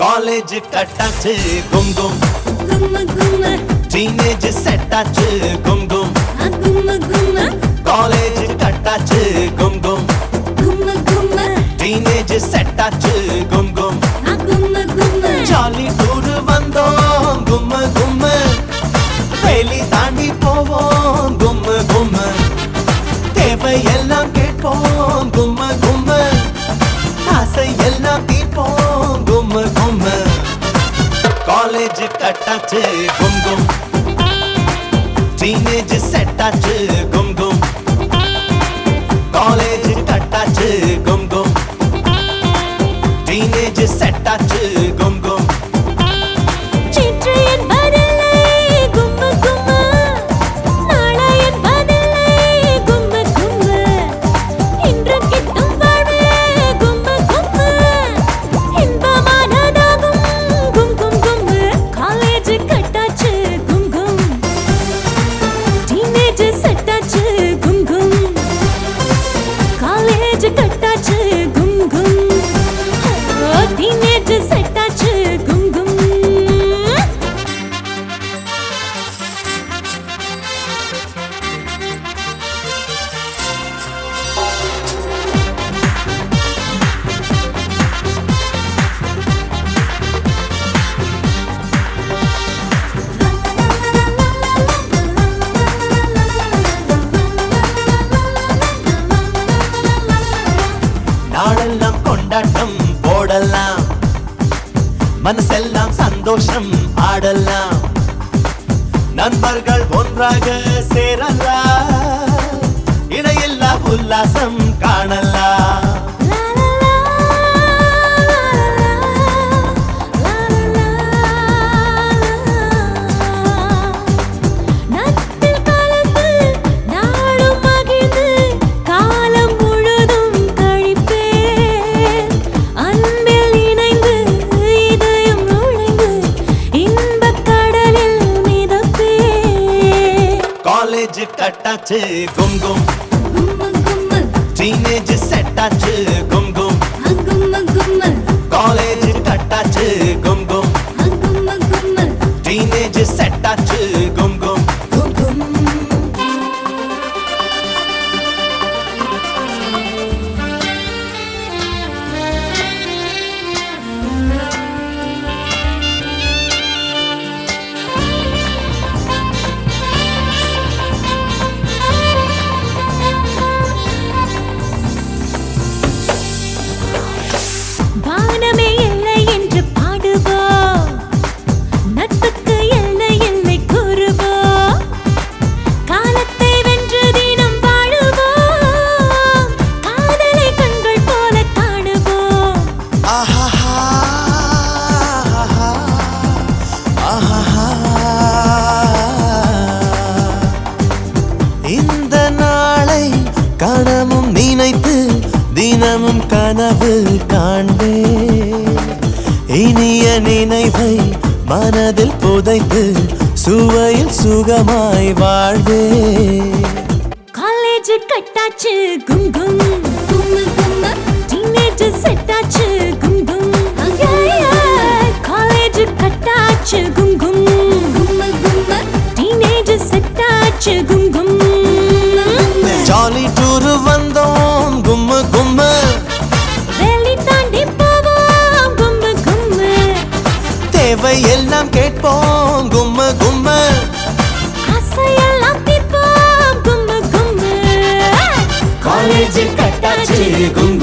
College கட்டாச்சு கும் கும் கும்ம கும்ம teenage செட்டாச்சு கும் கும் ஆ கும்ம கும்ம காலேஜ் கட்டாச்சு கும் கும் கும்ம கும்ம டீனேஜ் செட்டாச்சு கும் கும் ஆ கும்ம கும்ம ஜாலி டூர் வந்தோம் கும்ம கும்ம வேலி தாண்டி போவோம் கும்ம கும்ம தேவை எல்லாம் கேட்போம் கும்ம கும்ம ஆசை எல்லாம் தீர்ப்போம் கும்ம கும்ம காலேஜ் கட்டாச்சு கும் கும் டீனேஜ் செட்டாச்சு கும் கும் காலேஜ் கட்டாச்சு கும் கும் டீனேஜ் செட்டாச்சு கும் கும் நேற்று என் பதிலை கும்ம கும்ம நாளை என் பதிலை கும்ம கும்ம இன்று கிட்டும் வாழ்வே கும்ம கும்ம இன்பமானதாகும் கும் கும் கும்ம காலேஜ் கட்டாச்சு கும் கும் டீனேஜ் செட்டாச்சு கும் கும் காலேஜ் கட்டாச்சு கும் கும் டீனேஜ் செட்டாச்சு கும் கும் நாளெல்லாம் கொண்டாட்டம் போடலாம் மனசெல்லாம் சந்தோஷம் ஆடலாம் நண்பர்கள் ஒன்றாக சேரலாம் இடையில்லா உல்லாசம் காணலாம் லா லா லா லா லா நட்பில் கலந்து நாளும் மகிழ்ந்து காலம் முழுதும் கழிப்பேன் அன்பில் இணைந்து இதயம் நுழைந்து இன்பக் கடலில் மிதப்பேன் காலேஜ் கட்டாச்சு கும் கும் கும்ம கும்ம டீனேஜ் செட்டாச்சு கும் கும் கும்ம கும்ம காலேஜ் கட்டாச்சு கும் கும் கும்ம கும்ம டீனேஜ் செட்டாச்சு கும் கும் கும் கும் வானமே இல்லை என்று பாடுவோம் நட்புக்கு எல்லை இல்லை கூறுவோம் காலத்தை வென்று தினம் வாழுவோம் காதலை கண்கள் போல காணுவோம் ஆஹாஹா, ஆஹாஹா. இந்த நாளை கனமும் நினைத்து தினமும் கனவு காண்பே இனிய நினைவை மனதில் புதைத்து சுவையில் சுகமாய் வாழ்வே காலேஜ் கட்டாச்சு கும் கும் கும்ம கும்ம டீனேஜ் செட்டாச்சு கும் கும் காலேஜ் கட்டாச்சு கும் கும் கும்ம கும்ம டீனேஜ் செட்டாச்சு கும் கும் ஜாலி டூர் வந்தோம் கும்மு கும்மு வேலி தாண்டி போவோம் கும்ம கும்ம தேவை எல்லாம் கேட்போம் கும்மு கும்மு ஆசையெல்லாம் தீர்ப்போம் கும்ம கும்ம காலேஜ் கட்டாச்சு கும்